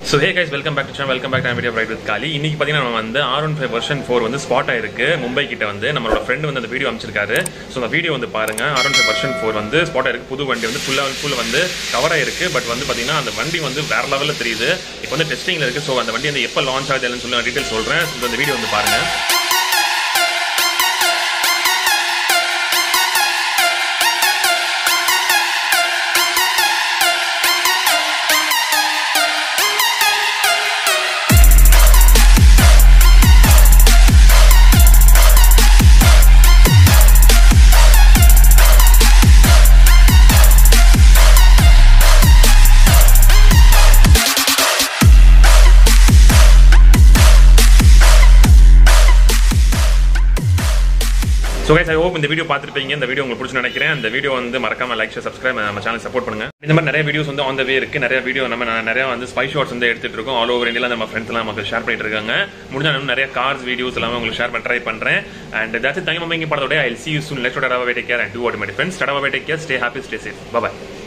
so hey guys welcome back to channel welcome back to video right with காலி இன்னைக்கு பார்த்தீங்கன்னா நம்ம வந்து R one five version four வந்து ஸ்பாட் ஆயிருக்கு மும்பை கிட்ட வந்து நம்மளோட ஃப்ரெண்ட் வந்து அந்த வீடியோ அமைச்சிருக்காரு ஸோ அந்த வீடியோ வந்து பாருங்க R one five version four வந்து ஸ்பாட் ஆயிருக்கு புது வண்டி வந்து ஃபுல்லாக ஃபுல்லாக வந்து கவர் ஆயிருக்கு பட் வந்து பார்த்தீங்கன்னா அந்த வண்டி வந்து வேற லெவலில் தெரியுது இப்போ வந்து டெஸ்டிங்கில் இருக்கு ஸோ அந்த வண்டி வந்து எப்போ லான்ச் ஆகுதுன்னு சொல்லி நான் டீட்டெயில் சொல்கிறேன் ஸோ இந்த வீடியோ வந்து பாருங்க ஸோ கைஸ் ஐ ஹோப் இந்த வீடியோ பார்த்துருப்பீங்க இந்த வீடியோ உங்களுக்கு பிடிச்சி நினைக்கிறேன் இந்த வீடியோ வந்து மறக்காம லைக் ஷேர் சப்ஸ்கிரைப் நம்ம சேனல் சப்போர்ட் பண்ணுங்க இந்த மாதிரி நிறைய வீடியோஸ் வந்து ஆன் த வே இருக்கு நிறைய வீடியோ நம்ம ந- நிறைய வந்து ஸ்பை ஷாட்ஸ் வந்து எடுத்துட்டு இருக்கோம் ஆல் ஓவர் இந்தியாவில் நம்ம ஃப்ரெண்ட்ஸ் எல்லாம் நமக்கு ஷேர் பண்ணிட்டு இருக்காங்க முடிஞ்சா இன்னும் நிறைய கார்ஸ் வீடியோஸ் எல்லாமே உங்களுக்கு ஷேர் பண்ண ட்ரை பண்றேன் அண்ட் தட்ஸ் தங்கி மம்மிங்க படத்தோட I see you soon let's tata bye take care and do what my friends tata bye take care stay happy stay safe bye